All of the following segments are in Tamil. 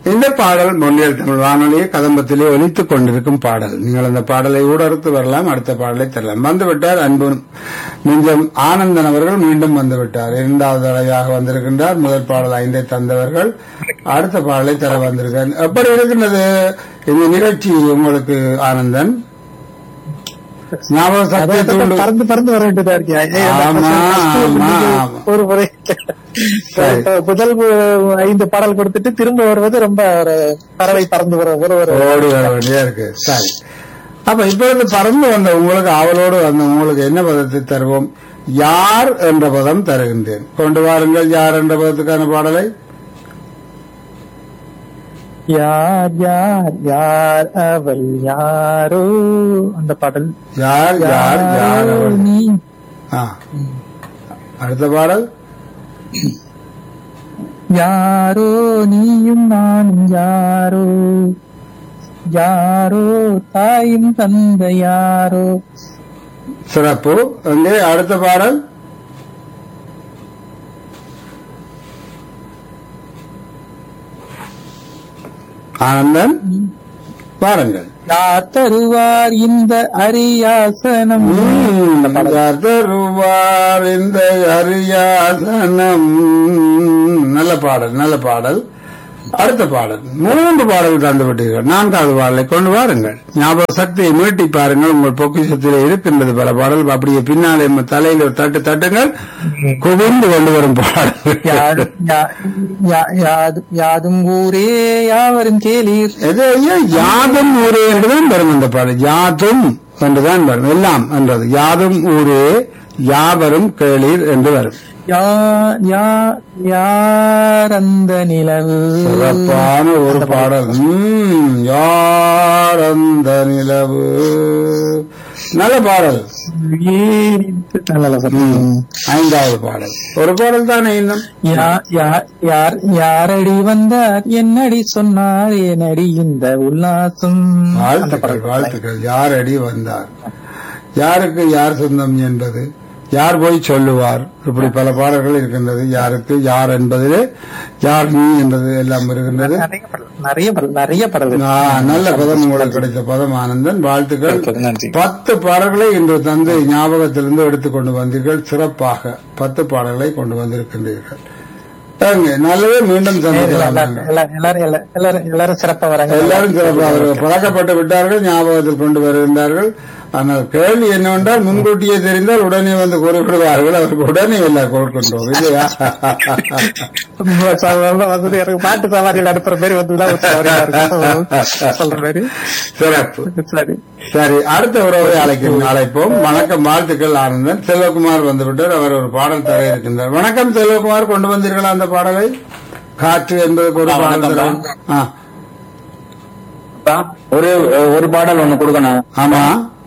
இந்த பாடல் மொழியல் தமிழ் வானொலியை கதம்பத்திலே ஒலித்துக் கொண்டிருக்கும் பாடல் நீங்கள் அந்த பாடலை ஊடறுத்து வரலாம் அடுத்த பாடலை தரலாம் வந்துவிட்டார் அன்பு நெஞ்சம் ஆனந்தன் அவர்கள் மீண்டும் வந்துவிட்டார் இரண்டாவது தடவையாக வந்திருக்கின்றார் முதல் பாடல் ஐந்தை தந்தவர்கள் அடுத்த பாடலை தர வந்திருக்கார் எப்படி இருக்கின்றது இந்த நிகழ்ச்சி உங்களுக்கு ஆனந்தன் ஞாபக சக்தியை தூண்டு பறந்து பறந்து வர வேண்டியதா இருக்கியா ஆமா, ஆமா, ஆமா. ஒரு முறை சரி. முதல் ஐந்து பாடல் கொடுத்துட்டு திரும்ப வருவது ரொம்ப ஒரு பறவை பறந்து வர ஒரு ஒரு ஓடி வர வேண்டியா இருக்கு சரி அப்ப இப்ப இருந்து பறந்து வந்த உங்களுக்கு ஆவலோடு வந்த உங்களுக்கு என்ன பதத்தை தருவோம் யார் என்ற பதம் தருகின்றேன் கொண்டு வாருங்கள் யார் என்ற பதத்துக்கான பாடலை யார் யார் யார் அவள் யாரோ அந்த பாடல் யார் யார் யார் அவள்? நீ ஆ. அடுத்த பாடல் யாரோ நீயும் நானும் யாரோ யாரோ தாயும் தந்த யாரோ சிறப்பு அங்கே அடுத்த பாடல் ஆனந்தன் பாருங்கள் யார் தருவார் இந்த அரியாசனம் தருவார் இந்த அரியாசனம் நல்ல பாடல் நல்ல பாடல் அடுத்த பாடல் மூன்று பாடல் தந்து விட்டீர்கள் நான்காவது பாடலை கொண்டு வாருங்கள் ஞாபக சக்தியை மீட்டி பாருங்கள் உங்கள் பொக்கிஷத்திலே இருக்கின்றது பல பாடல் அப்படியே பின்னாலே உங்க தலையில ஒரு தட்டு தட்டுங்கள் குவிந்து கொண்டு வரும் பாடல் யா- யா- யா- யாது- யாதும் ஊரே யாவரும் கேளீர் எது ஐயா யாதும் ஊரே என்றுதான் வரும் இந்த பாடல் யாதும் என்றுதான் வரும் எல்லாம் என்றது யாதும் ஊரே யாவரும் கேளீர் என்று வரும் யா யா- யார் அந்த நிலவு சிறப்பான ஒரு பாடல் ம், யார் அந்த நிலவு நல்ல பாடல் நல்ல சார். ம், ஐந்தாவது பாடல் ஒரு பாடல் தானே இன்னும் யா- யா- யார் யாரடி வந்தார் என்னடி சொன்னார் என்னடி இந்த உல்லாசம் அந்த வாழ்த்துக்கள் பாடல். வாழ்த்துக்கள் யார் அடி வந்தார் யாருக்கு யார் சொந்தம் என்பது யார் போய் சொல்லுவார் இப்படி பல பாடல்கள் இருக்கின்றது யாருக்கு யார் என்பதிலே யார் நீ என்பது எல்லாம் இருக்கின்றது நிறைய பாடல் நிறைய பாடல் நிறைய பாடல் ஆ, நல்ல பதம் உங்களுக்கு கிடைத்த பதம் ஆனந்தன் வாழ்த்துக்கள் நன்றி பத்து பாடல்களை இன்று தந்து ஞாபகத்திலிருந்து எடுத்துக்கொண்டு வந்தீர்கள் சிறப்பாக பத்து பாடல்களை கொண்டு வந்திருக்கின்றீர்கள் ஏங்க, நல்லதே மீண்டும் சந்திக்கலாம் எல்லாரும் எல்லாரும் எல்லாரும் எல்லாரும் எல்லாரும் சிறப்பா வராங்க எல்லாரும் சிறப்பாக பழக்கப்பட்டு விட்டார்கள் ஞாபகத்தில் கொண்டு வருகின்றார்கள் ஆனால் கேள்வி என்னவென்றால் முன்கூட்டியே தெரிந்தால் உடனே வந்து கூறிவிடுவார்கள் அவருக்கு உடனே எல்லாம் கொடுக்கின்றோம் இல்லையா வந்து எனக்கு பாட்டு சவாரியில் அனுப்புற மாதிரி வந்துதான் ஒரு சவாரியா இருக்கும் சொல்ற மாதிரி சிறப்பு சரி சரி அடுத்த உறவை அழைக்கும் அழைப்போம் வணக்கம் வாழ்த்துக்கள் ஆனந்தன் செல்வகுமார் வந்துவிட்டார் அவர் ஒரு பாடல் தர இருக்கின்றார் வணக்கம் செல்வகுமார் கொண்டு வந்தீர்களா அந்த பாடலை காற்று என்பதற்கு ஒரு பாடல் தர ஆ, ஒரு ஒரு பாடல் ஒண்ணு கொடுக்கணும் ஆமா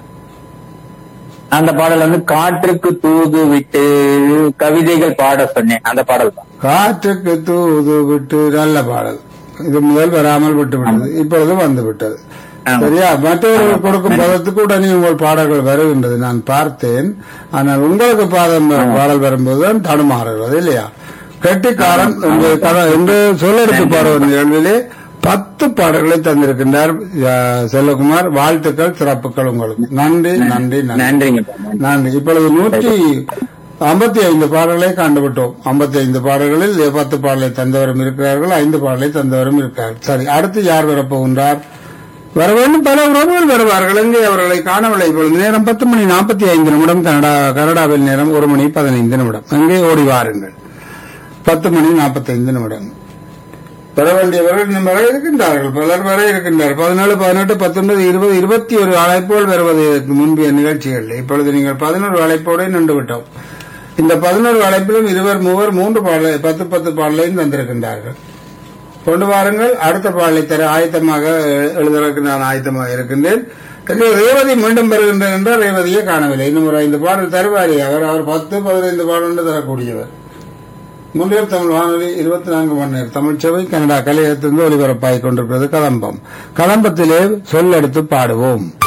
அந்த பாடல் வந்து காற்றுக்கு தூது விட்டு கவிதைகள் பாட சொன்னேன் அந்த பாடல் தான் காற்றுக்கு தூது விட்டு நல்ல பாடல் இது முதல் வராமல் விட்டு விட்டது இப்பொழுது வந்து விட்டது ஆமா. சரியா மற்றவர்கள் கொடுக்கும் பதத்துக்கு உடனே உங்கள் பாடல்கள் வருகின்றது நான் பார்த்தேன் ஆனால் உங்களுக்கு பாதம் பாடல் வரும்போதுதான் தடுமாறுகிறது இல்லையா கெட்டிக்காரன் உங்கள் கதை என்று சொல்லெடுத்து பாடுவது நிகழ்விலே பத்து பாடல்களை தந்திருக்கின்றார் அஹ், செல்வகுமார் வாழ்த்துக்கள் சிறப்புகள் உங்களுக்கு நன்றி நன்றி நன்றி நன்றிங்க நன்றி இப்பொழுது நூற்றி ஐம்பத்தி ஐந்து பாடல்களை கண்டுவிட்டோம் ஐம்பத்தி ஐந்து பாடல்களில் பத்து பாடலை தந்தவரும் இருக்கிறார்கள் ஐந்து பாடலை தந்தவரும் இருக்கிறார்கள் சரி அடுத்து யார் வரப்போகின்றார் வர வேண்டும் பல உறவுகள் வருவார்கள் எங்கே அவர்களை காணவில்லை இப்பொழுது நேரம் பத்து மணி நாற்பத்தி ஐந்து நிமிடம் கனடா கனடாவில் நேரம் ஒரு மணி பதினைந்து நிமிடம் எங்கே ஓடி வாருங்கள் பத்து மணி நாற்பத்தி ஐந்து நிமிடம் பெற வேண்டியவர்கள் இன்னும் வர இருக்கின்றார்கள் பலர் வர இருக்கின்றார் பதினேழு பதினெட்டு பத்தொன்பது இருபது இருபத்தி ஒரு அழைப்போல் வருவதற்கு முன்பைய நிகழ்ச்சிகள் இப்பொழுது நீங்கள் பதினோரு அழைப்போடு நின்று விட்டோம் இந்த பதினோரு அழைப்பிலும் இருவர் மூவர் மூன்று பாடலை பத்து பத்து பாடலையும் தந்திருக்கின்றார்கள் கொண்டு வாருங்கள் அடுத்த பாடலை தர ஆயத்தமாக எ- எழுதுவதற்கு நான் ஆயத்தமாக இருக்கின்றேன் எனவே ரேவதி மீண்டும் வருகின்றேன் என்றால் ரேவதியை காணவில்லை இன்னும் ஒரு ஐந்து பாடல் தருவாரி அவர் அவர் பத்து பதினைந்து பாடல் தரக்கூடியவர் முன்னியர் தமிழ் வானொலி இருபத்தி நான்கு மணி நேரம் தமிழ்ச்சபை கனடா கலையத்திலிருந்து ஒலிபரப்பாகிக் கொண்டிருக்கிறது கதம்பம் கதம்பத்திலே சொல்லெடுத்து பாடுவோம்